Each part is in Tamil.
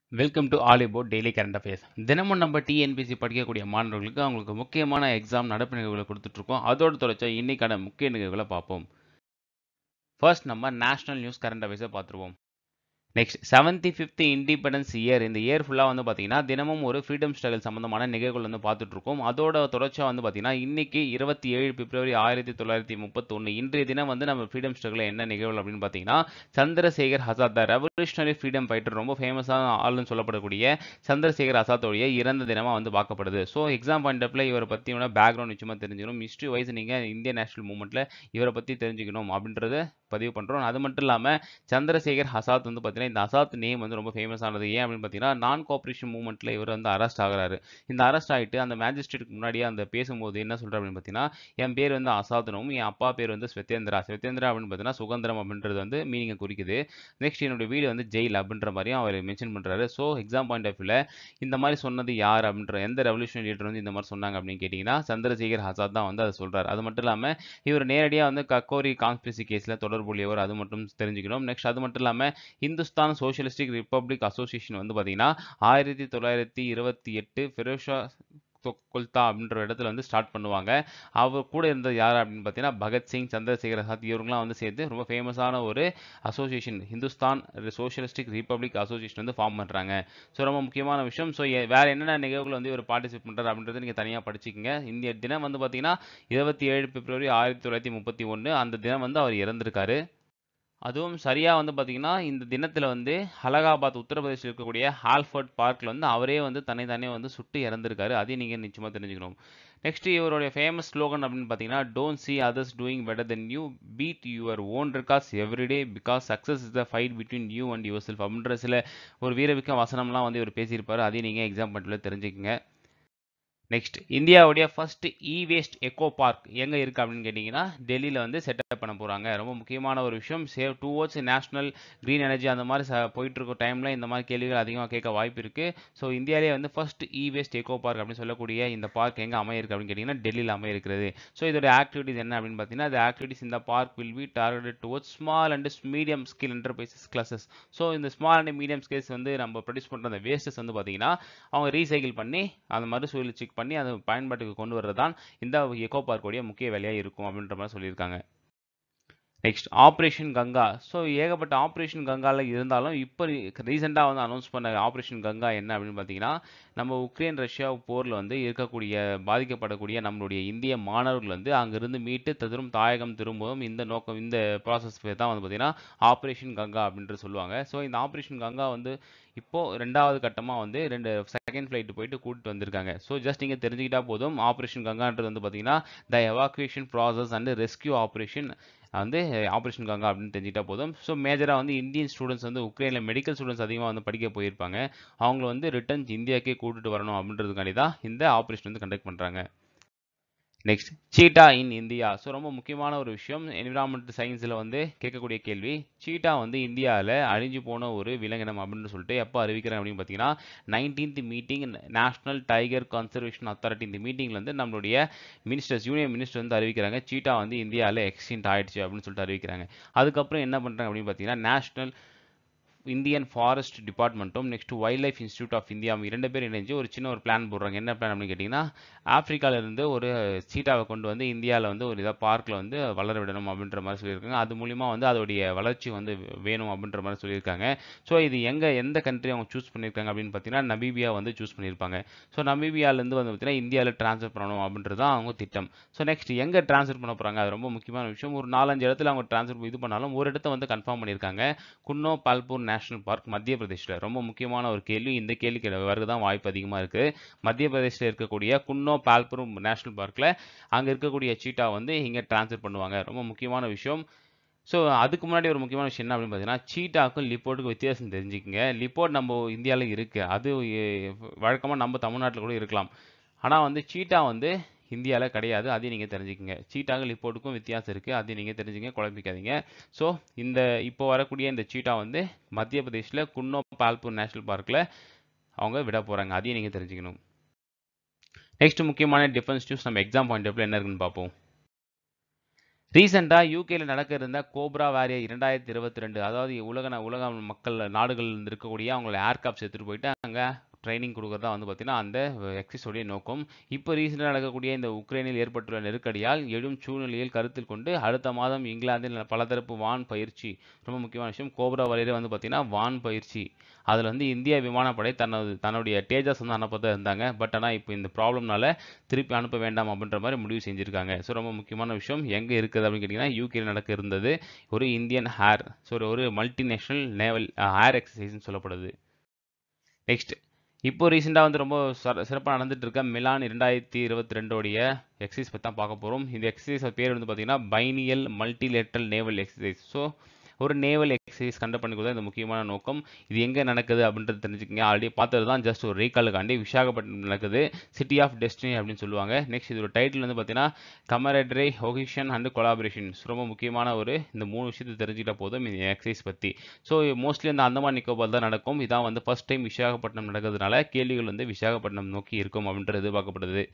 Welcome to all about daily current affairs தினமும் நம்ம டிஎன்பிசி படிக்கக்கூடிய மாணவர்களுக்கு அவங்களுக்கு முக்கியமான எக்ஸாம் நடப்பு நிகழ்வுகளை கொடுத்துட்ருக்கோம் அதோடு தொடர்ச்சா இன்னைக்கான முக்கிய நிகழ்வுகளை பார்ப்போம் ஃபர்ஸ்ட் நம்ம நேஷனல் நியூஸ் கரண்ட் அஃபேர்ஸை பார்த்துருவோம் next seventy fifth independence year இந்த இயர் ஃபுல்லாக வந்து பார்த்தீங்கன்னா தினமும் ஒரு ஃப்ரீடம் ஸ்ட்ரகல் சம்மந்தமான நிகழ்வுகள் வந்து பார்த்துட்டு இருக்கோம் அதோட தொடர்ச்சியாக வந்து பார்த்தீங்கன்னா இன்னைக்கு இருபத்தி ஏழு பிப்ரவரி ஆயிரத்தி தொள்ளாயிரத்தி முப்பத்தொன்று இன்றைய தினம் வந்து நம்ம ஃப்ரீடம் ஸ்ட்ரகில் என்ன நிகழ்வு அப்படின்னு பார்த்தீங்கன்னா Chandrasekhar Azad the revolutionary freedom fighter ரொம்ப ஃபேமஸான ஆளுன்னு சொல்லப்படக்கூடிய சந்திரசேகர் ஆசாத்தோடைய இறந்த தினமாக வந்து பார்க்கப்படுது ஸோ எக்ஸாம் பாயிண்ட் ஆஃப்ல இவரை பற்றியோட பேக்ரவுண்ட் நிச்சயமாக தெரிஞ்சுக்கணும் ஹிஸ்ட்ரி வைஸ் நீங்கள் இந்தியன் நேஷனல் மூவ்மெண்ட்டில் இவரை பற்றி தெரிஞ்சுக்கணும் அப்படின்றத பதிவு பண்ணுறோம் அது மட்டும் இல்லாமல் சந்திரசேகர் ஆசாத் வந்து பார்த்தீங்கன்னா இந்த அசாத் நேம் வந்து ரொம்ப ஃபேமஸ் ஆனது ஏன் அப்படின்னு பார்த்தீங்கன்னா நான் கோஆப்ரேஷன் மூவ்மெண்ட்டில் இவர் வந்து அரெஸ்ட் ஆகுறாரு இந்த அரெஸ்ட் ஆகிட்டு அந்த மேஜிஸ்ட்ரேட்டுக்கு முன்னாடியே அந்த பேசும்போது என்ன சொல்கிறார் அப்படின்னு பார்த்தீங்கன்னா என் பேர் வந்து அசாத்னும் என் அப்பா பேர் வந்து ஸ்வெத்தேந்திரா ஸ்வெத்தேந்திரா அப்படின்னு பார்த்தீங்கன்னா சுதந்திரம் அப்படின்றது வந்து மீனிங்கை குறிக்குது நெக்ஸ்ட் என்னோட வீடு வந்து ஜெயில் அப்படின்ற மாதிரியும் அவர் மென்ஷன் பண்ணுறாரு ஸோ எக்ஸாம் பாயிண்ட் ஆஃப் வியூவில் இந்த மாதிரி சொன்னது யார் அப்படின்ற எந்த ரெவல்யூஷன் லீடர் வந்து இந்த மாதிரி சொன்னாங்க அப்படின்னு கேட்டிங்கன்னா சந்திரசேகர் ஆசாத் தான் வந்து அதை சொல்கிறார் அது மட்டும் இல்லாமல் இவர் நேரடியாக வந்து கக்கோரி கான்ஸ்பிரசி கேஸில் தொடர்புடையவர் அது மட்டும் தெரிஞ்சுக்கணும் நெக்ஸ்ட் அது மட்டும் இல்லாமல் இந்துஸ்தான் சோஷியலிஸ்டிக் ரிப்பப்ளிக் அசோசியேஷன் வந்து பார்த்தீங்கன்னா ஆயிரத்தி தொள்ளாயிரத்தி இருபத்தி எட்டு ஃபெரோஷா கொல்தா அப்படின்ற இடத்துல வந்து ஸ்டார்ட் பண்ணுவாங்க அவர் கூட இருந்தது யார் அப்படின்னு பார்த்தீங்கன்னா பகத்சிங் சந்திரசேகர் ஆசாத் இவங்களாம் வந்து சேர்த்து ரொம்ப ஃபேமஸான ஒரு association Hindustan socialistic republic association வந்து ஃபார்ம் பண்ணுறாங்க ஸோ ரொம்ப முக்கியமான விஷயம் ஸோ வேறு என்னென்ன நிகழ்வுகள் வந்து இவர் பார்ட்டிசிபேட் பண்ணுறாரு அப்படின்றது நீங்கள் தனியாக படிச்சுக்கோங்க இந்த தினம் வந்து பார்த்தீங்கன்னா இருபத்தி ஏழு பிப்ரவரி ஆயிரத்தி தொள்ளாயிரத்தி முப்பத்தி ஒன்று அந்த தினம் வந்து அவர் இறந்திருக்காரு அதுவும் சரியாக வந்து பார்த்தீங்கன்னா இந்த தினத்தில் வந்து அலகாபாத் உத்தரப்பிரதேசில் இருக்கக்கூடிய ஹால்ஃபர்ட் பார்க்கில் வந்து அவரே வந்து தன்னை தானே வந்து சுட்டு இறந்திருக்காரு அதையும் நீங்கள் நிச்சயமாக தெரிஞ்சுக்கணும் நெக்ஸ்ட் இவருடைய ஃபேமஸ் ஸ்லோகன் அப்படின்னு பார்த்தீங்கன்னா don't see others doing better than you beat your own records everyday because success is the fight between you and yourself அப்படின்ற சில ஒரு வீரவிக்க வசனம்லாம் வந்து இவர் பேசியிருப்பார் அதையும் நீங்கள் எக்ஸாம் பண்ணிட்டு தெரிஞ்சுக்கங்க நெக்ஸ்ட் இந்தியாவுடைய first e waste eco park எங்கே இருக்குது அப்படின்னு கேட்டிங்கன்னா டெல்லியில் வந்து செட்டப் பண்ண போகிறாங்க ரொம்ப முக்கியமான ஒரு விஷயம் save towards national green energy அந்த மாதிரி ச போயிட்டு இருக்க டைமில் இந்த மாதிரி கேள்விகள் அதிகமாக கேட்க வாய்ப்பு இருக்குது ஸோ இந்தியாவிலே வந்து first e waste eco park அப்படின்னு சொல்லக்கூடிய இந்த பார்க் எங்கே அமையிருக்கு அப்படின்னு கேட்டிங்கன்னா டெல்லியில் அமையிருக்கிறது ஸோ இதோட ஆக்டிவிட்டிஸ் என்ன அப்படின்னு பார்த்தீங்கன்னா இந்த ஆக்டிவிட்டிஸ் இந்த park will be target towards small and medium skill enterprises classes so இந்த ஸ்மால் அண்ட் மீடியம் ஸ்கேல்ஸ் வந்து நம்ம ப்ரொடியூஸ் பண்ணுற அந்த வேஸ்டஸ் வந்து பார்த்தீங்கன்னா அவங்க ரீசைக்கிள் பண்ணி அந்த மறுசுழற்சி பண்ணி அதை பயன்பாட்டுக்கு கொண்டு வர்றது தான் இந்த எக்கோ பார்க்கோடைய முக்கிய வேலையாக இருக்கும் அப்படின்ற மாதிரி சொல்லியிருக்காங்க நெக்ஸ்ட் ஆப்ரேஷன் கங்கா ஸோ ஏகப்பட்ட ஆப்ரேஷன் கங்காவில் இருந்தாலும் இப்போ ரீசெண்டாக வந்து அனௌன்ஸ் பண்ண ஆப்ரேஷன் கங்கா என்ன அப்படின்னு பார்த்தீங்கன்னா நம்ம உக்ரைன் ரஷ்யா போரில் வந்து இருக்கக்கூடிய பாதிக்கப்படக்கூடிய நம்மளுடைய இந்திய மாணவர்கள் வந்து அங்கிருந்து மீட்டு தரும் தாயகம் திரும்பவும் இந்த நோக்கம் இந்த ப்ராசஸ் தான் வந்து பார்த்தீங்கன்னா ஆப்ரேஷன் கங்கா அப்படின்ட்டு சொல்லுவாங்க ஸோ இந்த ஆப்ரேஷன் கங்கா வந்து இப்போது ரெண்டாவது கட்டமாக வந்து ரெண்டு செகண்ட் ஃப்ளைட் போயிட்டு கூட்டிட்டு வந்திருக்காங்க ஸோ ஜஸ்ட் நீங்கள் தெரிஞ்சுக்கிட்டா போதும் ஆப்ரேஷன் கங்கான்றது வந்து பார்த்தீங்கன்னா the evacuation process and rescue operation வந்து ஆப்ரேஷன் கங்கா அப்படின்னு தெரிஞ்சுக்கிட்டா போதும் ஸோ மேஜராக வந்து இந்தியன் ஸ்டூடெண்ட்ஸ் வந்து உக்ரைனில் மெடிக்கல் ஸ்டூடெண்ட்ஸ் அதிகமாக வந்து படிக்க போயிருப்பாங்க அவங்கள வந்து ரிட்டர்ன் இந்தியாக்கே கூட்டிட்டு வரணும் அப்படின்றதுக்காண்டி தான் இந்த ஆப்ரேஷன் வந்து கண்டக்ட் பண்ணுறாங்க next cheetah in India so ரொம்ப முக்கியமான ஒரு விஷயம் என்விரான்மெண்ட் சயின்ஸில் வந்து கேட்கக்கூடிய கேள்வி சீட்டா வந்து இந்தியாவில் அழிஞ்சு போன ஒரு விலங்கினம் அப்படின்னு சொல்லிட்டு எப்போ அறிவிக்கிறேன் அப்படின்னு பார்த்தீங்கன்னா nineteenth meeting national tiger conservation authority இந்த மீட்டிங்கில் வந்து நம்மளுடைய மினிஸ்டர்ஸ் யூனியன் மினிஸ்டர் வந்து அறிவிக்கிறாங்க சீட்டா வந்து இந்தியாவில் எக்ஸ்டின்ட் ஆயிடுச்சு அப்படின்னு சொல்லிட்டு அறிவிக்கிறாங்க அதுக்கப்புறம் என்ன பண்ணுறாங்க அப்படின்னு பார்த்தீங்கன்னா நேஷனல் இந்தியன் ஃபாரஸ்ட் டிபார்ட்மெண்ட்டும் next wild life institute of India இரண்டு பேர் இணைஞ்சு ஒரு சின்ன ஒரு பிளான் போடுறாங்க என்ன பிளான் அப்படின்னு கேட்டிங்கன்னா ஆஃப்ரிக்காவிலேருந்து ஒரு சீட்டாவை கொண்டு வந்து இந்தியாவில் வந்து ஒரு இதாக பார்க்கில் வந்து வளர விடணும் அப்படின்ற மாதிரி சொல்லியிருக்காங்க அது மூலிமா வந்து அதோடைய வளர்ச்சி வந்து வேணும் அப்படின்ற மாதிரி சொல்லியிருக்காங்க ஸோ இது எங்கே எந்த கண்ட்ரி அவங்க சூஸ் பண்ணியிருக்காங்க அப்படின்னு பார்த்தீங்கன்னா நபீபியா வந்து சூஸ் பண்ணியிருப்பாங்க ஸோ நபீபியாவிலேருந்து வந்து பார்த்தீங்கன்னா இந்தியாவில் ட்ரான்ஸ்ஃபர் பண்ணணும் அப்படின்றது தான் அவங்க திட்டம் ஸோ நெக்ஸ்ட் எங்கே ட்ரான்ஸ்ஃபர் பண்ண போகிறாங்க அது ரொம்ப முக்கியமான விஷயம் ஒரு நாலஞ்சு இடத்துல அவங்க ட்ரான்ஸ்ஃபர் இது பண்ணாலும் ஒரு இடத்த வந்து கன்ஃபார்ம் பண்ணியிருக்காங்க குன்னோ பால்பூர் நேஷனல் பார்க் மத்திய பிரதேஷில் ரொம்ப முக்கியமான ஒரு கேள்வி இந்த கேள்விக்கு வருது தான் வாய்ப்பு அதிகமாக இருக்குது மத்திய பிரதேசில் இருக்கக்கூடிய குன்னோ பால்பூர் நேஷனல் பார்க்கில் அங்கே இருக்கக்கூடிய சீட்டா வந்து இங்கே ட்ரான்ஸ்ஃபர் பண்ணுவாங்க ரொம்ப முக்கியமான விஷயம் ஸோ அதுக்கு முன்னாடி ஒரு முக்கியமான விஷயம் என்ன அப்படின்னு பார்த்தீங்கன்னா சீட்டாக்கும் லிப்போர்ட்டுக்கும் வித்தியாசம் தெரிஞ்சுக்கங்க லிப்போர்ட் நம்ம இந்தியாவில் இருக்குது அது வழக்கமாக நம்ம தமிழ்நாட்டில் கூட இருக்கலாம் ஆனால் வந்து சீட்டா வந்து இந்தியாவில் கிடையாது அதையும் நீங்கள் தெரிஞ்சுக்கங்க சீட்டாக லிப்போர்ட்டுக்கும் வித்தியாசம் இருக்குது அதையும் நீங்கள் தெரிஞ்சுங்க குழப்பிக்காதீங்க ஸோ இந்த இப்போ வரக்கூடிய இந்த சீட்டா வந்து மத்திய பிரதேஷில் குன்னோ பால்பூர் நேஷனல் பார்க்கில் அவங்க விட போகிறாங்க அதையும் நீங்கள் தெரிஞ்சுக்கணும் நெக்ஸ்ட் முக்கியமான டிஃபென்ஸ் நியூஸ் நம்ம எக்ஸாம் பாயிண்ட் ஆஃப் என்ன இருக்குன்னு பார்ப்போம் ரீசெண்டாக யூகேல நடக்க இருந்த கோப்ரா வாரியர் இரண்டாயிரத்தி இருபத்தி ரெண்டு அதாவது உலக ந- உலக மக்கள் நாடுகள் இருக்கக்கூடிய அவங்கள ஏர்கிராப்ட்ஸ் எடுத்துகிட்டு போயிட்டு அங்கே ட்ரைனிங் கொடுக்குறதா வந்து பார்த்தீங்கன்னா அந்த எக்ஸிஸோடைய நோக்கம் இப்போ ரீசெண்டாக நடக்கக்கூடிய இந்த உக்ரைனில் ஏற்பட்டுள்ள நெருக்கடியால் எழும் சூழ்நிலையில் கருத்தில் கொண்டு அடுத்த மாதம் இங்கிலாந்தில் பலதரப்பு வான் பயிற்சி ரொம்ப முக்கியமான விஷயம் கோப்ரா வரையில வந்து பார்த்தீங்கன்னா வான் பயிற்சி அதில் வந்து இந்திய விமானப்படை தனது தன்னுடைய தேஜஸ் வந்து அனுப்பதான் இருந்தாங்க பட் ஆனால் இப்போ இந்த ப்ராப்ளம்னால திருப்பி அனுப்ப வேண்டாம் அப்படின்ற மாதிரி முடிவு செஞ்சுருக்காங்க ஸோ ரொம்ப முக்கியமான விஷயம் எங்கே இருக்குது அப்படின்னு கேட்டிங்கன்னா யூகேல நடக்க இருந்தது ஒரு இந்தியன் ஹேர் ஸோ ஒரு மல்டிநேஷ்னல் நேவல் ஹேர் எக்ஸசைஸ்னு சொல்லப்படுது நெக்ஸ்ட் இப்போ ரீசெண்டாக வந்து ரொம்ப சிறப்பாக நடந்துட்டு இருக்க மிலான் இரண்டாயிரத்தி இருபத்தி ரெண்டோடைய எக்ஸசைஸ் பற்றி தான் பார்க்க போகிறோம் இந்த எக்ஸசைஸ் பேர் வந்து பார்த்தீங்கன்னா biennial multilateral naval exercise so ஒரு நேவல் எக்ஸசைஸ் கண்டக்ட் பண்ணிக்கிறது இந்த முக்கியமான நோக்கம் இது எங்கே நடக்குது அப்படின்றது தெரிஞ்சுக்கங்க ஆல்ரெடி பார்த்தது தான் ஜஸ்ட் ஒரு ரீகாலுக்காண்டி விசாகப்பட்டினம் நடக்குது சிட்டி ஆஃப் டெஸ்டினி அப்படின்னு சொல்லுவாங்க நெக்ஸ்ட் இதோட டைட்டில் வந்து பார்த்தீங்கன்னா கமரேட்ரி ஹொகிஷன் அண்ட் கொலாபரேஷன் ரொம்ப முக்கியமான ஒரு இந்த மூணு விஷயத்தை தெரிஞ்சுக்கிட்ட போதும் இந்த எக்ஸசைஸ் பற்றி ஸோ மோஸ்ட்லி இந்த அந்தமான் நிக்கோபார் தான் நடக்கும் இதான் வந்து ஃபர்ஸ்ட் டைம் விசாகப்பட்டினம் நடக்கிறதுனால கேள்விகள் வந்து விசாகப்பட்டினம் நோக்கி இருக்கும் அப்படின்றது எதிர்பார்க்கப்படுது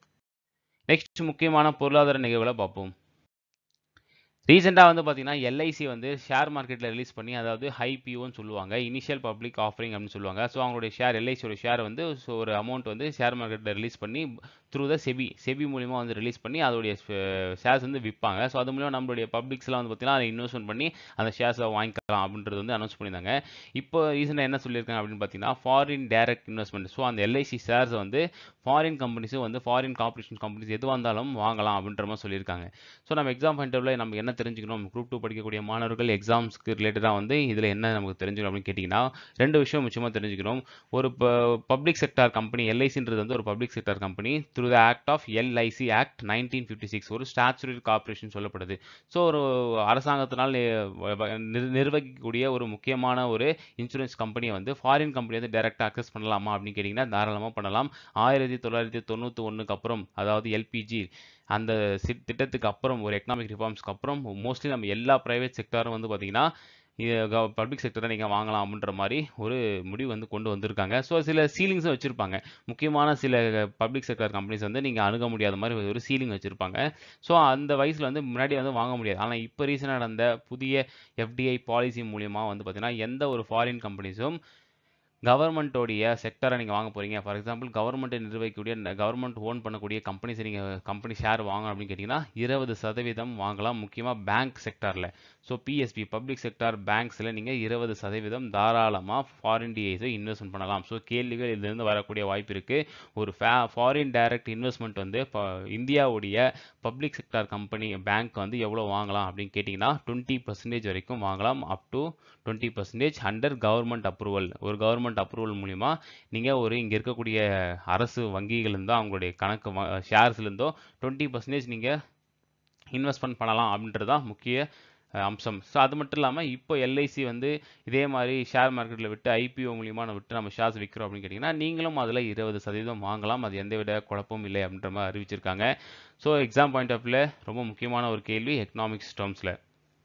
நெக்ஸ்ட் முக்கியமான பொருளாதார நிகழ்வுகளை பார்ப்போம் ரீசெண்டாக வந்து பார்த்தீங்கன்னா எல்ஐசி வந்து ஷேர் மார்க்கெட்டில் ரிலீஸ் பண்ணி அதாவது ஹைபிஓன்னு சொல்லுவாங்க இனிஷியல் பப்ளிக் ஆஃபரிங் அப்படின்னு சொல்லுவாங்க ஸோ அவங்களுடைய ஷேர் எல்ஐசியோட ஷேர் வந்து ஸோ ஒரு அமௌண்ட் வந்து ஷேர் மார்க்கெட்டில் ரிலீஸ் பண்ணி த்ரூ த செபி செபி மூலிமா வந்து ரிலீஸ் பண்ணி அதோடைய ஷேர்ஸ் வந்து விற்பாங்க ஸோ அது மூலிமா நம்மளுடைய பப்ளிக்ஸ்லாம் வந்து பார்த்தீங்கன்னா அதை இன்வெஸ்ட்மெண்ட் பண்ணி அந்த ஷேர்ஸை வாங்கிக்கலாம் அப்படின்றது வந்து அனௌன்ஸ் பண்ணியிருந்தாங்க இப்போ ரீசெண்டாக என்ன சொல்லியிருக்காங்க அப்படின்னு பார்த்தீங்கன்னா ஃபாரின் டைரக்ட் இன்வெஸ்ட்மெண்ட் ஸோ அந்த எல்ஐசி ஷேர்ஸை வந்து ஃபாரின் கம்பெனிஸும் வந்து ஃபாரின் கார்பரேஷன் கம்பெனிஸ் எதுவாக இருந்தாலும் வாங்கலாம் அப்படின்ற மாதிரி சொல்லியிருக்காங்க ஸோ நம்ம எக்ஸாம் பாயிண்ட் நம்ம என்ன தெரிஞ்சுக்கணும் குரூப் டூ படிக்கக்கூடிய மாணவர்கள் எக்ஸாம்ஸ்க்கு ரிலேட்டடாக வந்து இதில் என்ன நமக்கு தெரிஞ்சுக்கணும் அப்படின்னு கேட்டிங்கன்னா ரெண்டு விஷயம் முக்கியமாக தெரிஞ்சுக்கணும் ஒரு பப்ளிக் செக்டார் கம்பெனி எல்ஐசின்றது வந்து ஒரு public sector company through the act of LIC act nineteen fifty six ஒரு ஸ்டாச்சுரி கார்பரேஷன் சொல்லப்படுது ஸோ ஒரு அரசாங்கத்தினால் நிர்- நிர்வகிக்கக்கூடிய ஒரு முக்கியமான ஒரு இன்சூரன்ஸ் கம்பெனியை வந்து ஃபாரின் கம்பெனி வந்து டைரக்டாக அக்சஸ் பண்ணலாமா அப்படின்னு கேட்டிங்கன்னா தாராளமாக பண்ணலாம் ஆயிரத்தி தொள்ளாயிரத்தி தொண்ணூற்றி ஒன்றுக்கு அப்புறம் அதாவது எல்பிஜி அந்த சிட் திட்டத்துக்கு அப்புறம் ஒரு எக்கனாமிக் ரிஃபார்ம்ஸ்க்கு அப்புறம் மோஸ்ட்லி நம்ம எல்லா ப்ரைவேட் செக்டாரும் வந்து பார்த்தீங்கன்னா பப்ளிக் செக்டரை நீங்கள் வாங்கலாம் அப்படின்ற மாதிரி ஒரு முடிவு வந்து கொண்டு வந்திருக்காங்க ஸோ சில சீலிங்ஸும் வச்சுருப்பாங்க முக்கியமான சில பப்ளிக் செக்டர் கம்பெனிஸ் வந்து நீங்கள் அணுக முடியாத மாதிரி ஒரு சீலிங் வச்சுருப்பாங்க ஸோ அந்த வயசில் வந்து முன்னாடி வந்து வாங்க முடியாது ஆனால் இப்போ ரீசெண்டாக நடந்த புதிய எஃப்டிஐ பாலிசி மூலியமாக வந்து பார்த்தீங்கன்னா எந்த ஒரு ஃபாரின் கம்பெனிஸும் கவர்மெண்ட்டோடைய செக்டரை நீங்கள் வாங்க போகிறீங்க ஃபார் எக்ஸாம்பிள் கவர்மெண்ட்டை நிர்வகிக்கக்கூடிய கவர்மெண்ட் ஓன் பண்ணக்கூடிய கம்பெனிஸை நீங்கள் கம்பெனி ஷேர் வாங்க அப்படின்னு கேட்டிங்கன்னா இருபது சதவீதம் வாங்கலாம் முக்கியமாக பேங்க் செக்டாரில் ஸோ பிஎஸ்பி பப்ளிக் செக்டார் பேங்க்ஸில் நீங்கள் இருபது சதவீதம் தாராளமாக ஃபாரின் டிஐஸை இன்வெஸ்ட்மெண்ட் பண்ணலாம் ஸோ கேள்விகள் இதுலேருந்து வரக்கூடிய வாய்ப்பு இருக்குது ஒரு ஃபே ஃபாரின் டைரக்ட் இன்வெஸ்ட்மெண்ட் வந்து இப்போ இந்தியாவுடைய பப்ளிக் செக்டார் கம்பெனி பேங்க் வந்து எவ்வளோ வாங்கலாம் அப்படின்னு கேட்டிங்கன்னா டுவெண்ட்டி பர்சன்டேஜ் வரைக்கும் வாங்கலாம் up to twenty percentage under government approval ஒரு கவர்மெண்ட் அப்ரூவல் மூலிமா நீங்கள் ஒரு இங்கே இருக்கக்கூடிய அரசு வங்கிகள்லேருந்தோ அவங்களுடைய கணக்கு ஷேர்ஸ்லேருந்தோ டுவெண்ட்டி பர்சன்டேஜ் நீங்கள் இன்வெஸ்ட்மெண்ட் பண்ணலாம் அப்படின்றது தான் முக்கிய அஹ், அம்சம் ஸோ அது மட்டும் இல்லாமல் இப்போ எல்ஐசி வந்து இதே மாதிரி ஷேர் மார்க்கெட்டில் விட்டு ஐபிஓ மூலியமாக நம்ம விட்டு நம்ம ஷேர்ஸ் விற்கிறோம் அப்படின்னு கேட்டிங்கன்னா நீங்களும் அதில் இருபது சதவீதம் வாங்கலாம் அது எந்தவித குழப்பமும் இல்லை அப்படின்ற மாதிரி அறிவிச்சிருக்காங்க ஸோ எக்ஸாம் பாயிண்ட் ஆஃப் வியூவில் ரொம்ப முக்கியமான ஒரு கேள்வி எக்கனாமிக்ஸ் டேர்ம்ஸில்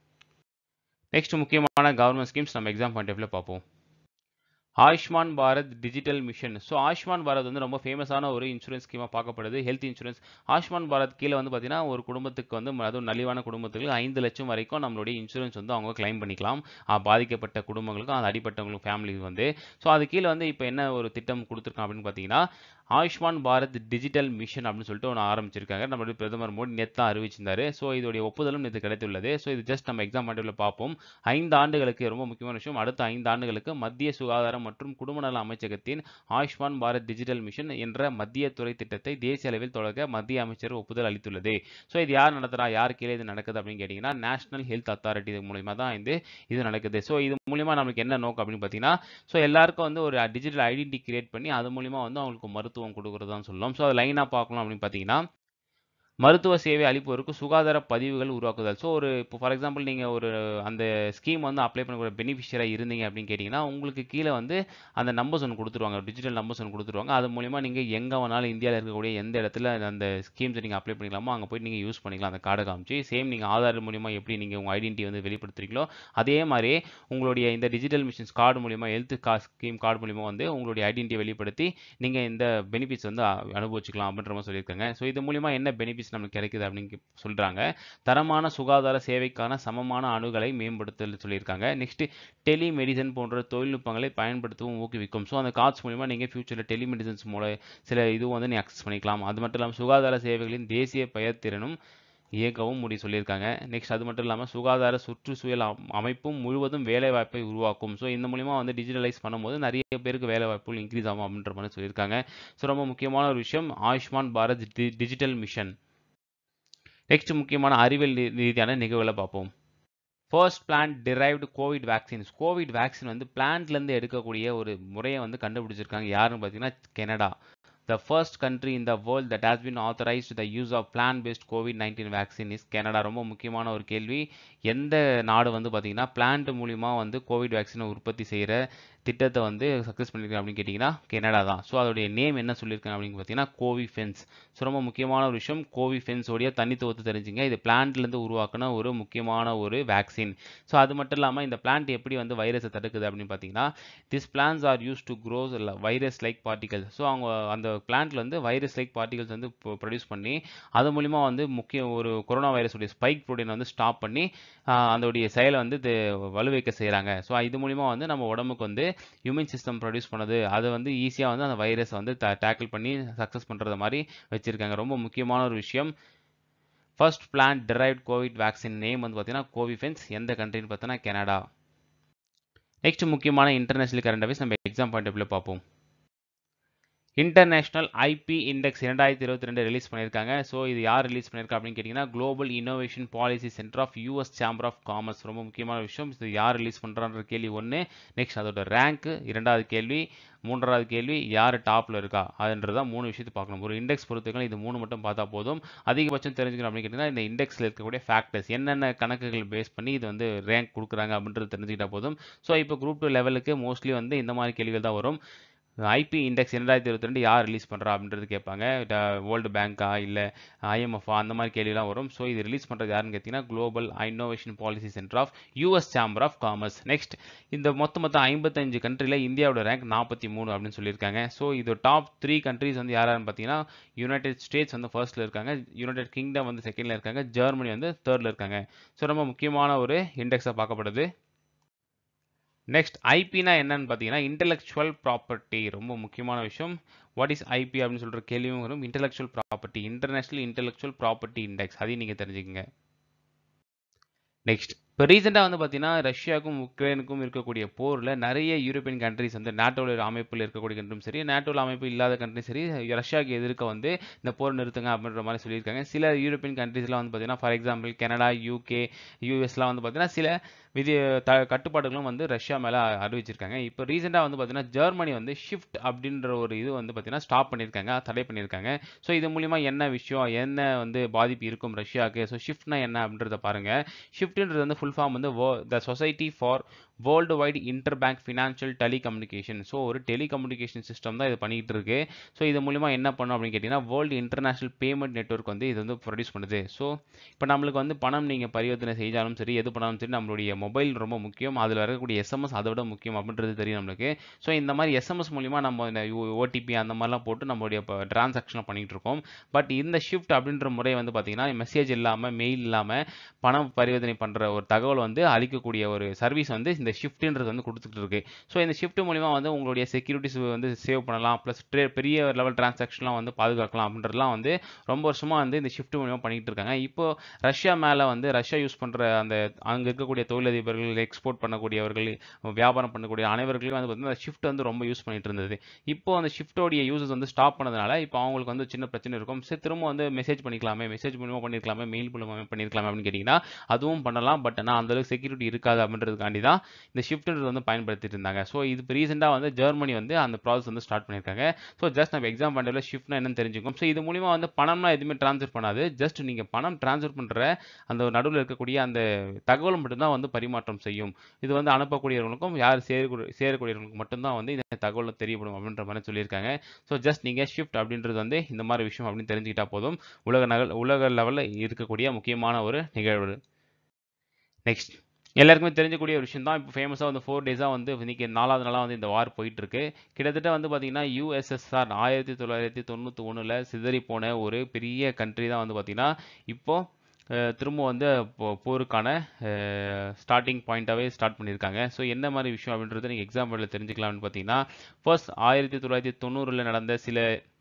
நெக்ஸ்ட் முக்கியமான கவர்மெண்ட் ஸ்கீம்ஸ் நம்ம எக்ஸாம் பாயிண்ட் ஆஃப் வியூவில் பார்ப்போம் Ayushman Bharat digital mission so Ayushman Bharat வந்து ரொம்ப ஃபேமஸான ஒரு இன்சூரன்ஸ் ஸ்கீமாக பார்க்கப்படுது ஹெல்த் இன்சூரன்ஸ் ஆயுஷ்மான் பாரத் கீழே வந்து பார்த்தீங்கன்னா ஒரு குடும்பத்துக்கு வந்து அதுவும் நலிவான குடும்பத்துக்கு ஐந்து லட்சம் வரைக்கும் நம்மளுடைய இன்சூரன்ஸ் வந்து அவங்க கிளைம் பண்ணிக்கலாம் ஆஹ் பாதிக்கப்பட்ட குடும்பங்களுக்கும் அது அடிப்பட்டவங்களுக்கும் ஃபேமிலிக்கு வந்து ஸோ அது கீழே வந்து இப்போ என்ன ஒரு திட்டம் கொடுத்துருக்காங்க அப்படின்னு பார்த்தீங்கன்னா ஆயுஷ்மான் பாரத் டிஜிட்டல் மிஷன் அப்படின்னு சொல்லிட்டு ஒன்று ஆரம்பிச்சிருக்காங்க நம்மளுடைய பிரதமர் மோடி நேற்று தான் அறிவிச்சிருந்தாரு ஸோ இதோடைய ஒப்புதலும் நேற்று கிடைத்துள்ளது ஸோ இது ஜஸ்ட் நம்ம எக்ஸாம் பாயிண்டில் பார்ப்போம் ஐந்து ஆண்டுகளுக்கு ரொம்ப முக்கியமான விஷயம் அடுத்த ஐந்து ஆண்டுகளுக்கு மத்திய சுகாதாரம் மற்றும் குடும்ப நல அமைச்சகத்தின் ஆயுஷ்மான் பாரத் டிஜிட்டல் மிஷன் என்ற மத்திய துறை திட்டத்தை தேசிய அளவில் தொடங்க மத்திய அமைச்சர் ஒப்புதல் அளித்துள்ளது ஸோ இது யார் நடத்துறா யார் கீழே இது நடக்குது அப்படின்னு கேட்டிங்கன்னா நேஷனல் ஹெல்த் அத்தாரிட்டி இது மூலிமா தான் இது இது நடக்குது ஸோ இது மூலிமா நமக்கு என்ன நோக்கம் அப்படின்னு பார்த்தீங்கன்னா ஸோ எல்லாருக்கும் வந்து ஒரு டிஜிட்டல் ஐடென்டி கிரியேட் பண்ணி அது மூலிமா வந்து அவங்களுக்கு மருத்துவம் கொடுக்குறதான்னு சொல்லலாம் ஸோ அது லைனாக பார்க்கலாம் அப்படின்னு பார்த்தீங்கன்னா மருத்துவ சேவை அளிப்பவருக்கு சுகாதார பதிவுகள் உருவாக்குதல் ஸோ ஒரு இப்போ ஃபார் எக்ஸாம்பிள் நீங்கள் ஒரு அந்த ஸ்கீம் வந்து அப்ளை பண்ணக்கூடிய பெனிஃபிஷியராக இருந்தீங்க அப்படின்னு கேட்டிங்கன்னா உங்களுக்கு கீழே வந்து அந்த நம்பர்ஸ் ஒன்று கொடுத்துருவாங்க டிஜிட்டல் நம்பர்ஸ் ஒன்று கொடுத்துருவாங்க அது மூலிமா நீங்கள் எங்கே வேணாலும் இந்தியாவில் இருக்கக்கூடிய எந்த இடத்துல அந்த ஸ்கீம்ஸை நீங்கள் அப்ளை பண்ணிக்கலாமோ அங்கே போய் நீங்கள் யூஸ் பண்ணிக்கலாம் அந்த கார்டை காமிச்சு சேம் நீங்கள் ஆதார் மூலிமா எப்படி நீங்கள் உங்கள் ஐடென்டிட்டி வந்து வெளிப்படுத்துறீங்களோ அதே மாதிரி உங்களுடைய இந்த டிஜிட்டல் மிஷின்ஸ் கார்டு மூலிமா ஹெல்த் கா ஸ்கீம் கார்டு மூலிமா வந்து உங்களுடைய ஐடென்டிட்டியை வெளிப்படுத்தி நீங்கள் இந்த பெனிஃபிட்ஸ் வந்து அ- அனுபவிச்சுக்கலாம் அப்படின்ற மாதிரி சொல்லியிருக்காங்க ஸோ இது மூலிமா என்ன பெனிஃபிட்ஸ் பெனிஃபிட்ஸ் நமக்கு கிடைக்குது அப்படின்னு சொல்கிறாங்க தரமான சுகாதார சேவைக்கான சமமான அணுகலை மேம்படுத்தல் சொல்லியிருக்காங்க நெக்ஸ்ட் டெலிமெடிசன் போன்ற தொழில்நுட்பங்களை பயன்படுத்தவும் ஊக்குவிக்கும் ஸோ அந்த கார்ட்ஸ் மூலிமா நீங்கள் ஃபியூச்சரில் டெலிமெடிசன்ஸ் மூலம் சில இதுவும் வந்து நீ அக்சஸ் பண்ணிக்கலாம் அது மட்டும் இல்லாமல் சுகாதார சேவைகளின் தேசிய பெயர்த்திறனும் இயக்கவும் முடிவு சொல்லியிருக்காங்க நெக்ஸ்ட் அது மட்டும் இல்லாமல் சுகாதார சுற்றுச்சூழல் அமைப்பும் முழுவதும் வேலைவாய்ப்பை உருவாக்கும் ஸோ இந்த மூலிமா வந்து டிஜிட்டலைஸ் பண்ணும்போது நிறைய பேருக்கு வேலைவாய்ப்புகள் இன்க்ரீஸ் ஆகும் அப்படின்ற மாதிரி சொல்லியிருக்காங்க ஸோ ரொம்ப முக்கியமான ஒரு விஷயம் Ayushman Bharat digital mission next முக்கியமான அறிவியல் ரீதியான நிகழ்வுகளை பார்ப்போம் first plant derived COVID vaccines COVID vaccine வந்து பிளான்ட்லேருந்து எடுக்கக்கூடிய ஒரு முறையை வந்து கண்டுபிடிச்சிருக்காங்க யாருன்னு பார்த்தீங்கன்னா Canada The first country in the world that has been authorized the use of plant-based COVID-19 vaccine is Canada. ரொம்ப முக்கியமான ஒரு கேள்வி எந்த நாடு வந்து பார்த்தீங்கன்னா பிளான்ட் மூலிமா வந்து கோவிட் வேக்சினை உற்பத்தி செய்கிற திட்டத்தை வந்து சக்ஸஸ் பண்ணியிருக்காங்க அப்படின்னு கேட்டிங்கன்னா கெனடா தான் ஸோ அதோடைய நேம் என்ன சொல்லியிருக்காங்க அப்படின்னு பார்த்தீங்கன்னா கோவிஃபென்ஸ் ஸோ ரொம்ப முக்கியமான ஒரு விஷயம் கோவிஃபென்ஸோடைய தனித்துவத்தை தெரிஞ்சுங்க இது பிளான்ட்லேருந்து உருவாக்கின ஒரு முக்கியமான ஒரு வேக்சின் ஸோ அது மட்டும் இல்லாமல் இந்த பிளான்ட் எப்படி வந்து வைரஸை தடுக்குது அப்படின்னு பார்த்தீங்கன்னா this plans are use to grows virus like particles so அவங்க அந்த பிளான்ட்ல வந்து வைரஸ் லைக் பார்ட்டிகல்ஸ் வந்து ப்ரொடியூஸ் பண்ணி அது மூலிமா வந்து முக்கிய ஒரு கொரோனா வைரஸுடைய ஸ்பைக் ப்ரோட்டீன் வந்து ஸ்டாப் பண்ணி அதோடைய செயலை வந்து வலுவைக்க செய்கிறாங்க ஸோ இது மூலிமா வந்து நம்ம உடம்புக்கு வந்து ஹியூமன் சிஸ்டம் ப்ரொடியூஸ் பண்ணது அதை வந்து ஈஸியாக வந்து அந்த வைரஸை வந்து டேக்கிள் பண்ணி சக்ஸஸ் பண்ணுறது மாதிரி வச்சுருக்காங்க ரொம்ப முக்கியமான ஒரு விஷயம் first plan derived COVID vaccine name வந்து பார்த்தீங்கன்னா கோவிஃபென்ஸ் எந்த கண்ட்ரின்னு பார்த்தீங்கன்னா கனடா நெக்ஸ்ட் முக்கியமான இன்டர்நேஷனல் கரண்ட் அஃபேர்ஸ் நம்ம எக்ஸாம் பாயிண்ட் ஆஃப் பார்ப்போம் இன்டர்நேஷனல் ஐபி இண்டெக்ஸ் இரண்டாயிரத்தி இருபத்தி ரெண்டு ரிலீஸ் பண்ணியிருக்காங்க ஸோ இது யார் ரிலீஸ் பண்ணியிருக்கா அப்படின்னு கேட்டிங்கன்னா global innovation policy centre of US chamber of commerce ரொம்ப முக்கியமான விஷயம் இது யார் ரிலீஸ் பண்ணுறான்ற கேள்வி ஒன்று நெக்ஸ்ட் அதோட ரேங்க் இரண்டாவது கேள்வி மூன்றாவது கேள்வி யார் டாப்பில் இருக்கா அதுன்றதான் மூணு விஷயத்தை பார்க்கணும் ஒரு இண்டெக்ஸ் பொறுத்தவரை இது மூணு மட்டும் பார்த்தா போதும் அதிகபட்சம் தெரிஞ்சுக்கணும் அப்படின்னு கேட்டிங்கன்னா இந்த இண்டெக்ஸில் இருக்கக்கூடிய ஃபேக்டர்ஸ் என்னென்ன கணக்குகள் பேஸ் பண்ணி இது வந்து ரேங்க் கொடுக்குறாங்க அப்படின்றது தெரிஞ்சுக்கிட்டா போதும் ஸோ இப்போ குரூப் டூ லெவலுக்கு மோஸ்ட்லி வந்து இந்த மாதிரி கேள்விகள் தான் வரும் ஐபி இண்டெக்ஸ் ரெண்டாயிரத்தி இருபத்தி ரெண்டு யார் ரிலீஸ் பண்ணுறா அப்படின்றது கேட்பாங்க வேர்ல்டு பேங்க்கா இல்லை ஐஎம்எஃப்ஆ அந்த மாதிரி கேள்விலாம் வரும் ஸோ இது ரிலீஸ் பண்ணுறது யாருன்னு கேட்டிங்கன்னா global innovation policy centre of US chamber of commerce next இந்த மொத்த மொத்தம் ஐம்பத்தஞ்சு கண்ட்ரியில் இந்தியாவோட ரேங்க் நாற்பத்தி மூணு அப்படின்னு சொல்லியிருக்காங்க ஸோ இது டாப் த்ரீ கண்ட்ரிஸ் வந்து யாரான்னு பார்த்தீங்கன்னா யுனைடெட் ஸ்டேட்ஸ் வந்து ஃபர்ஸ்ட்டில் இருக்காங்க யுனைடெட் கிங்டம் வந்து செகண்டில் இருக்காங்க ஜெர்மனி வந்து தேர்டில் இருக்காங்க ஸோ ரொம்ப முக்கியமான ஒரு இண்டெக்ஸாக பார்க்கப்படுது நெக்ஸ்ட் ஐபினா என்னன்னு பார்த்தீங்கன்னா இன்டெலெக்சுவல் ப்ராப்பர்ட்டி ரொம்ப முக்கியமான விஷயம் வாட் இஸ் ஐபி அப்படின்னு சொல்கிற கேள்வியும் வரும் intellectual property international intellectual property index அதையும் நீங்கள் தெரிஞ்சுக்கங்க நெக்ஸ்ட் இப்போ ரீசெண்டாக வந்து பார்த்தீங்கன்னா ரஷ்யாவுக்கும் உக்ரைனுக்கும் இருக்கக்கூடிய போரில் நிறைய யூரோப்பியன் கண்ட்ரிஸ் வந்து நாட்டோட அமைப்பில் இருக்கக்கூடிய கண்ட்ரியும் சரி நாட்டோட அமைப்பு இல்லாத கண்ட்ரியும் சரி ரஷ்யாவுக்கு எதிர்க்க வந்து இந்த போர் நிறுத்துங்க அப்படின்ற மாதிரி சொல்லியிருக்காங்க சில யூரோப்பியன் கண்ட்ரிஸ்லாம் வந்து பார்த்தீங்கன்னா ஃபார் எக்ஸாம்பிள் கனடா யூகே யூஎஸ்லாம் வந்து பார்த்தீங்கன்னா சில விதி த கட்டுப்பாடுகளும் வந்து ரஷ்யா மேலே அறிவிச்சிருக்காங்க இப்போ ரீசெண்டாக வந்து பார்த்தீங்கன்னா ஜெர்மனி வந்து ஷிஃப்ட் அப்படின்ற ஒரு இது வந்து பார்த்தீங்கன்னா ஸ்டாப் பண்ணியிருக்காங்க தடை பண்ணியிருக்காங்க ஸோ இது மூலிமா என்ன விஷயம் என்ன வந்து பாதிப்பு இருக்கும் ரஷ்யாவுக்கு ஸோ ஷிஃப்ட்னா என்ன அப்படின்றத பாருங்கள் ஷிஃப்ட்ன்றது வந்து ஃபுல் ஃபார்ம் வந்து the society for world wide inter bank financial telecommunication so ஒரு டெலிகம்யூனிகேஷன் சிஸ்டம் தான் இது பண்ணிகிட்டு இருக்கு ஸோ இது மூலிமா என்ன பண்ணும் அப்படின்னு கேட்டிங்கன்னா வேர்ல்டு இன்டர்நேஷனல் பேமெண்ட் நெட்ஒர்க் வந்து இது வந்து ப்ரொடியூஸ் பண்ணுது ஸோ இப்போ நம்மளுக்கு வந்து பணம் நீங்கள் பரிவர்த்தனை செய்தாலும் சரி எது பண்ணாலும் சரி நம்மளுடைய மொபைல் ரொம்ப முக்கியம் அதில் வரக்கூடிய எஸ்எம்எஸ் அதை விட முக்கியம் அப்படின்றது தெரியும் நம்மளுக்கு ஸோ இந்த மாதிரி எஸ்எம்எஸ் மூலிமா நம்ம இந்த ஓடிபி அந்த மாதிரிலாம் போட்டு நம்மளுடைய இப்போ டிரான்சாக்ஷன் பண்ணிகிட்டு இருக்கோம் பட் இந்த ஷிஃப்ட் அப்படின்ற முறை வந்து பார்த்தீங்கன்னா மெசேஜ் இல்லாமல் மெயில் இல்லாமல் பணம் பரிவர்த்தனை பண்ணுற ஒரு தகவல் வந்து அளிக்கக்கூடிய ஒரு சர்வீஸ் வந்து இந்த ஷிஃப்ட்ன்றது வந்து கொடுத்துட்டு இருக்கு ஸோ இந்த ஷிஃப்ட் மூலிமா வந்து உங்களுடைய செக்யூரிட்டிஸ் வந்து சேவ் பண்ணலாம் ப்ளஸ் பெரிய லெவல் டிரான்சாக்ஷன்லாம் வந்து பாதுகாக்கலாம் அப்படின்றதுலாம் வந்து ரொம்ப வருஷமாக வந்து இந்த ஷிஃப்ட் மூலிமா பண்ணிட்டு இருக்காங்க இப்போ ரஷ்யா மேலே வந்து ரஷ்யா யூஸ் பண்ணுற அந்த அங்கே இருக்கக்கூடிய தொழிலதிபர்கள் எக்ஸ்போர்ட் பண்ணக்கூடியவர்கள் வியாபாரம் பண்ணக்கூடிய அனைவர்களையும் வந்து பார்த்தீங்கன்னா ஷிஃப்ட் வந்து ரொம்ப யூஸ் பண்ணிட்டு இருந்தது இப்போ அந்த ஷிஃப்டோடைய யூசஸ் வந்து ஸ்டாப் பண்ணதுனால இப்போ அவங்களுக்கு வந்து சின்ன பிரச்சனை இருக்கும் சரி திரும்ப வந்து மெசேஜ் பண்ணிக்கலாமே மெசேஜ் மூலியமாக பண்ணிருக்கலாமே மெயில் மூலமாக பண்ணிருக்கலாமே அப்படின்னு கேட்டிங்கன்னா அதுவும் பண்ணலாம் பட் ஆனால் அந்தளவுக்கு செக்யூரிட்டி இருக்காது அப்படின்றதுக்காண்டி தான் இந்த ஷிஃப்ட்ன்றது வந்து பயன்படுத்திட்டு இருந்தாங்க ஸோ இது இப்போ ரீசெண்டாக வந்து ஜெர்மனி வந்து அந்த ப்ராசஸ் வந்து ஸ்டார்ட் பண்ணியிருக்காங்க ஸோ ஜஸ்ட் நம்ம எக்ஸாம் பண்ணுறதுல ஷிஃப்ட்னா என்னன்னு தெரிஞ்சுக்கும் ஸோ இது மூலிமா வந்து பணம்லாம் எதுவுமே ட்ரான்ஸ்ஃபர் பண்ணாது ஜஸ்ட் நீங்கள் பணம் ட்ரான்ஸ்ஃபர் பண்ணுற அந்த நடுவில் இருக்கக்கூடிய அந்த தகவல் மட்டும்தான் வந்து பரிமாற்றம் செய்யும் இது வந்து அனுப்பக்கூடியவர்களுக்கும் யார் சேரக்கூடிய சேரக்கூடியவர்களுக்கு மட்டும்தான் வந்து இந்த தகவல் தெரியப்படும் அப்படின்ற மாதிரி சொல்லியிருக்காங்க ஸோ ஜஸ்ட் நீங்கள் ஷிஃப்ட் அப்படின்றது வந்து இந்த மாதிரி விஷயம் அப்படின்னு தெரிஞ்சுக்கிட்டா போதும் உலக நகல் உலக லெவலில் இருக்கக்கூடிய முக்கியமான ஒரு நிகழ்வு நெக்ஸ்ட் எல்லாருக்குமே தெரிஞ்சக்கூடிய ஒரு விஷயம் தான் இப்போ ஃபேமஸாக வந்து ஃபோர் டேஸாக வந்து இன்னைக்கு நாலாவது நாளாக வந்து இந்த வார் போயிட்டு இருக்கு கிட்டத்தட்ட வந்து பார்த்தீங்கன்னா யூஎஸ்எஸ்ஆர் ஆயிரத்தி தொள்ளாயிரத்தி தொண்ணூற்றி ஒன்றில் சிதறி போன ஒரு பெரிய கண்ட்ரி தான் வந்து பார்த்தீங்கன்னா இப்போ அஹ், திரும்ப வந்து போ- போருக்கான ஸ்டார்டிங் பாயிண்ட்டாகவே ஸ்டார்ட் பண்ணியிருக்காங்க ஸோ என்ன மாதிரி விஷயம் அப்படின்றத நீங்கள் எக்ஸாம்பிளில் தெரிஞ்சுக்கலாம்னு பார்த்தீங்கன்னா ஃபர்ஸ்ட் ஆயிரத்தி தொள்ளாயிரத்தி தொண்ணூறில் நடந்த சில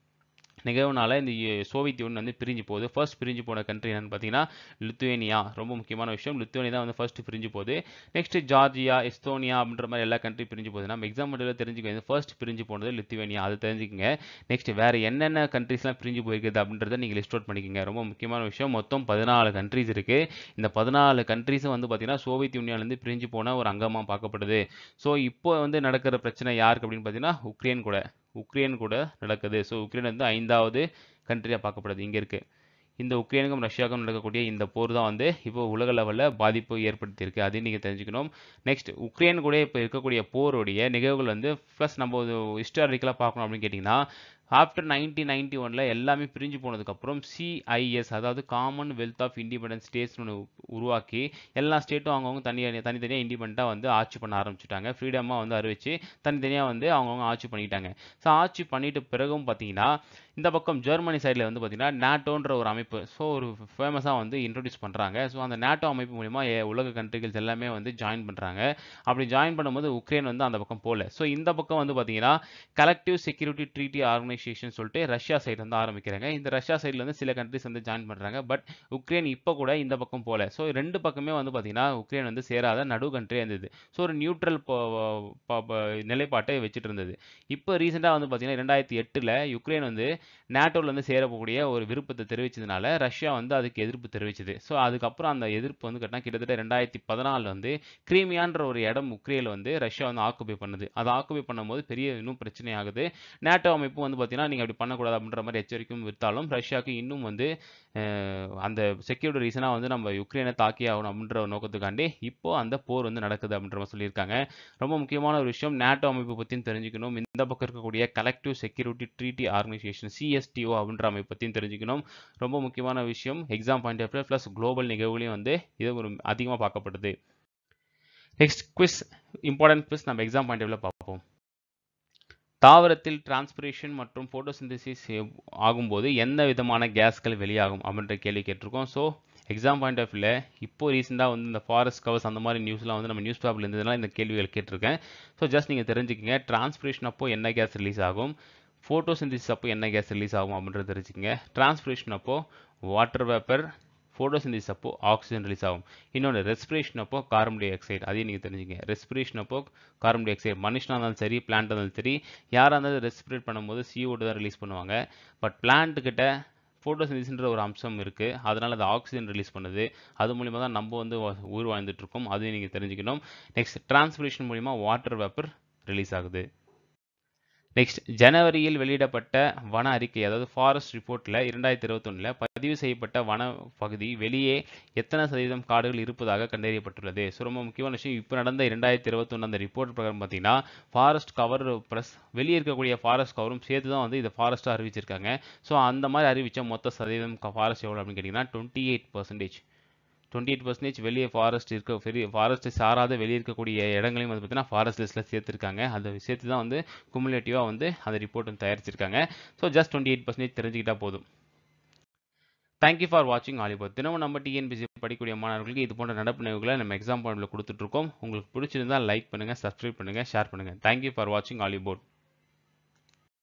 நிகழ்வுனால இந்த யு- சோவியத் யூனியன் வந்து பிரிஞ்சு போகுது ஃபர்ஸ்ட் பிரிஞ்சு போன கண்ட்ரி என்னன்னு பார்த்தீங்கன்னா லித்துவேனியா ரொம்ப முக்கியமான விஷயம் லித்துவேனியா தான் வந்து ஃபர்ஸ்ட் பிரிஞ்சு போகுது நெக்ஸ்ட் ஜார்ஜியா எஸ்தோனியா அப்படின்ற மாதிரி எல்லா கண்ட்ரி பிரிஞ்சு போகுது நம்ம எக்ஸாம் மட்டும் தெரிஞ்சுக்க ஃபர்ஸ்ட் பிரிஞ்சு போனது லித்துவேனியா அது தெரிஞ்சுக்கங்க நெக்ஸ்ட் வேற என்னென்ன கண்ட்ரிஸ்லாம் பிரிஞ்சு போயிருக்குது அப்படின்றத நீங்கள் லிஸ்ட் அவுட் பண்ணிக்கோங்க ரொம்ப முக்கியமான விஷயம் மொத்தம் பதினாலு கண்ட்ரிஸ் இருக்கு இந்த பதினாலு கண்ட்ரிஸும் வந்து பார்த்தீங்கன்னா சோவியத் யூனியன்லேருந்து பிரிஞ்சு போன ஒரு அங்கமாக பார்க்கப்படுது ஸோ இப்போ வந்து நடக்கிற பிரச்சனை யாருக்கு அப்படின்னு பார்த்தீங்கன்னா உக்ரைன் கூட உக்ரைன் கூட நடக்குது ஸோ உக்ரைன் வந்து ஐந்தாவது கண்ட்ரியாக பார்க்கப்படுது இங்கே இருக்கு இந்த உக்ரைனுக்கும் ரஷ்யாவுக்கும் நடக்கக்கூடிய இந்த போர் தான் வந்து இப்போ உலக லெவலில் பாதிப்பு ஏற்படுத்தியிருக்கு அதையும் நீங்கள் தெரிஞ்சுக்கணும் நெக்ஸ்ட் உக்ரைன் கூட இப்போ இருக்கக்கூடிய போருடைய நிகழ்வுகள் வந்து ப்ளஸ் நம்ம ஹிஸ்டாரிக்கலாக பார்க்கணும் அப்படின்னு கேட்டிங்கன்னா ஆஃப்டர் நைன்டீன் நைன்டி ஒனில் எல்லாமே பிரிஞ்சு போனதுக்கப்புறம் சிஐஎஸ் அதாவது காமன் வெல்த் ஆஃப் இண்டிபெண்டன்ஸ் ஸ்டேட்ஸ்னு ஒன்று உருவாக்கி எல்லா ஸ்டேட்டும் அவங்கவுங்க தனியாக தனித்தனியாக இண்டிபெண்ட்டாக வந்து ஆட்சி பண்ண ஆரம்பிச்சுட்டாங்க ஃப்ரீடமாக வந்து அறிவிச்சு தனித்தனியாக வந்து அவங்கவுங்க ஆட்சி பண்ணிட்டாங்க ஸோ ஆட்சி பண்ணிட்ட பிறகும் பார்த்தீங்கன்னா இந்த பக்கம் ஜெர்மனி சைடில் வந்து பார்த்தீங்கன்னா நாட்டோன்ற ஒரு அமைப்பு ஸோ ஒரு ஃபேமஸாக வந்து இன்ட்ரடியூஸ் பண்ணுறாங்க ஸோ அந்த நாட்டோ அமைப்பு மூலிமா எ- உலக கண்ட்ரிகள் எல்லாமே வந்து ஜாயின் பண்ணுறாங்க அப்படி ஜாயின் பண்ணும்போது உக்ரைன் வந்து அந்த பக்கம் போகல ஸோ இந்த பக்கம் வந்து பார்த்தீங்கன்னா கலெக்டிவ் செக்யூரிட்டி ட்ரீட்டி ஆர்கனைசேஷன் சொல்லிட்டு ரஷ்யா சைடு வந்து ஆரம்பிக்கிறாங்க இந்த ரஷ்யா சைடில் வந்து சில கண்ட்ரிஸ் வந்து ஜாயின் பண்ணுறாங்க பட் உக்ரைன் இப்போ கூட இந்த பக்கம் போகல ஸோ ரெண்டு பக்கமே வந்து பார்த்தீங்கன்னா உக்ரைன் வந்து சேராத நடு கண்ட்ரியாக இருந்தது ஸோ ஒரு நியூட்ரல் நிலைப்பாட்டை வச்சுட்டு இருந்தது இப்போ ரீசெண்டாக வந்து பார்த்தீங்கன்னா ரெண்டாயிரத்தி எட்டில் யுக்ரைன் வந்து நேட்டோவில் வந்து சேரக்கூடிய ஒரு விருப்பத்தை தெரிவிச்சதுனால ரஷ்யா வந்து அதுக்கு எதிர்ப்பு தெரிவிச்சது ஸோ அதுக்கப்புறம் அந்த எதிர்ப்பு வந்து கட்டினா கிட்டத்தட்ட ரெண்டாயிரத்தி பதினாலில் வந்து கிரீமியான்ற ஒரு இடம் உக்ரைனில் வந்து ரஷ்யா வந்து ஆக்குபை பண்ணுது அதை ஆக்குபை பண்ணும்போது பெரிய இன்னும் பிரச்சனை ஆகுது நேட்டோ அமைப்பு வந்து பார்த்தீங்கன்னா நீங்கள் அப்படி பண்ணக்கூடாது அப்படின்ற மாதிரி எச்சரிக்கையும் வித்தாலும் ரஷ்யாவுக்கு இன்னும் வந்து அஹ், அந்த செக்யூரிட்டி ரீசனாக வந்து நம்ம யுக்ரைனை தாக்கி ஆகணும் அப்படின்ற ஒரு நோக்கத்துக்காண்டி இப்போ அந்த போர் வந்து நடக்குது அப்படின்ற மாதிரி சொல்லியிருக்காங்க ரொம்ப முக்கியமான ஒரு விஷயம் நேட்டோ அமைப்பு பற்றியும் தெரிஞ்சுக்கணும் இந்த பக்கம் இருக்கக்கூடிய collective security treaty organisation CSTO அப்படின்ற அமைப்பு பற்றியும் தெரிஞ்சுக்கணும் ரொம்ப முக்கியமான விஷயம் exam point of plus global நிகழ்வுலையும் வந்து இது ஒரு அதிகமாக பார்க்கப்படுது நெக்ஸ்ட் குவிஸ் இம்பார்ட்டன்ட் குவிஸ் நம்ம எக்ஸாம் பாயிண்ட் ஆஃப் பார்ப்போம் தாவரத்தில் டிரான்ஸ்பிரேஷன் மற்றும் ஃபோட்டோசிந்தசிஸ் ஆகும்போது எந்த விதமான கேஸ்கள் வெளியாகும் அப்படின்ற கேள்வி கேட்டிருக்கோம் ஸோ எக்ஸாம் பாயிண்ட் ஆஃப் வியூவில் இப்போ ரீசெண்டாக வந்து இந்த ஃபாரஸ்ட் கவர்ஸ் அந்த மாதிரி நியூஸ்லாம் வந்து நம்ம நியூஸ் பேப்பரில் இருந்ததுனால இந்த கேள்விகள் கேட்டிருக்கேன் ஸோ ஜஸ்ட் நீங்கள் தெரிஞ்சுக்கங்க டிரான்ஸ்பிரேஷன் அப்போ என்ன கேஸ் ரிலீஸ் ஆகும் ஃபோட்டோசிந்தசிஸ் அப்போ என்ன கேஸ் ரிலீஸ் ஆகும் அப்படின்றத தெரிஞ்சுக்கங்க டிரான்ஸ்பிரேஷன் அப்போ வாட்டர் வேப்பர் ஃபோட்டோசிந்தசிஸ் அப்போ ஆக்சிஜன் ரிலீஸ் ஆகும் இன்னொன்று ரெஸ்பிரேஷன் அப்போ கார்பன் டை ஆக்சைடு அதையும் நீங்கள் தெரிஞ்சுங்க ரெஸ்பிரேஷன் அப்போ கார்பன் டை ஆக்சைடு மனுஷனாக இருந்தாலும் சரி பிளான்ட்டாக இருந்தாலும் சரி யாராக இருந்தாலும் ரெஸ்பிரேட் பண்ணும்போது CO2 தான் ரிலீஸ் பண்ணுவாங்க பட் பிளான்ட் கிட்ட ஃபோட்டோசிந்தசிஸ்ன்ற ஒரு அம்சம் இருக்குது அதனால் அது ஆக்சிஜன் ரிலீஸ் பண்ணுது அது மூலிமா தான் நம்ம வந்து வா- உயிர் வாழ்ந்துட்டு இருக்கோம் அதையும் நீங்கள் தெரிஞ்சுக்கணும் நெக்ஸ்ட் டிரான்ஸ்பிரேஷன் மூலிமா வாட்டர் வேப்பர் ரிலீஸ் ஆகுது நெக்ஸ்ட் ஜனவரியில் வெளியிடப்பட்ட வன அறிக்கை அதாவது ஃபாரஸ்ட் ரிப்போர்ட்டில் இரண்டாயிரத்தி இருபத்தொன்னில் பதிவு செய்யப்பட்ட வன பகுதி வெளியே எத்தனை சதவீதம் காடுகள் இருப்பதாக கண்டறியப்பட்டுள்ளது ஸோ ரொம்ப முக்கியமான விஷயம் இப்போ நடந்த இரண்டாயிரத்தி இருபத்தொன்று அந்த ரிப்போர்ட் பிரகாரம் பார்த்தீங்கன்னா ஃபாரஸ்ட் கவர் ப்ளஸ் வெளியே இருக்கக்கூடிய ஃபாரஸ்ட் கவரும் சேர்த்து தான் வந்து இதை ஃபாரஸ்ட்டாக அறிவிச்சிருக்காங்க ஸோ அந்த மாதிரி அறிவித்த மொத்த சதவீதம் ஃபாரஸ்ட் எவ்வளோ அப்படின்னு கேட்டிங்கன்னா twenty eight percentage twenty eight percentage வெளியே ஃபாரஸ்ட் இருக்க பெரிய ஃபாரஸ்ட் சாராத வெளியே இருக்கக்கூடிய இடங்களையும் வந்து பார்த்தீங்கன்னா ஃபாரஸ்ட் லிஸ்ட்டில் சேர்த்துருக்காங்க அதை சேர்த்து தான் வந்து குமுலேட்டிவாக வந்து அந்த ரிப்போர்ட் வந்து தயாரிச்சிருக்காங்க so just twenty eight percentage தெரிஞ்சுக்கிட்டா போதும் தேங்க்யூ ஃபார் வாட்சிங் ஆலிபோத் தினமும் நம்ம டிஎன்பிசி படிக்கக்கூடிய மாணவர்களுக்கு இது போன்ற நடப்பு நிகழ்வுகளை நம்ம எக்ஸாம் பாயிண்டில் கொடுத்துட்ருக்கோம் உங்களுக்கு பிடிச்சிருந்தா லைக் பண்ணுங்கள் சப்ஸ்கிரைப் பண்ணுங்கள் ஷேர் பண்ணுங்கள் தேங்க்யூ ஃபார் வாட்சிங் ஆலிபோட்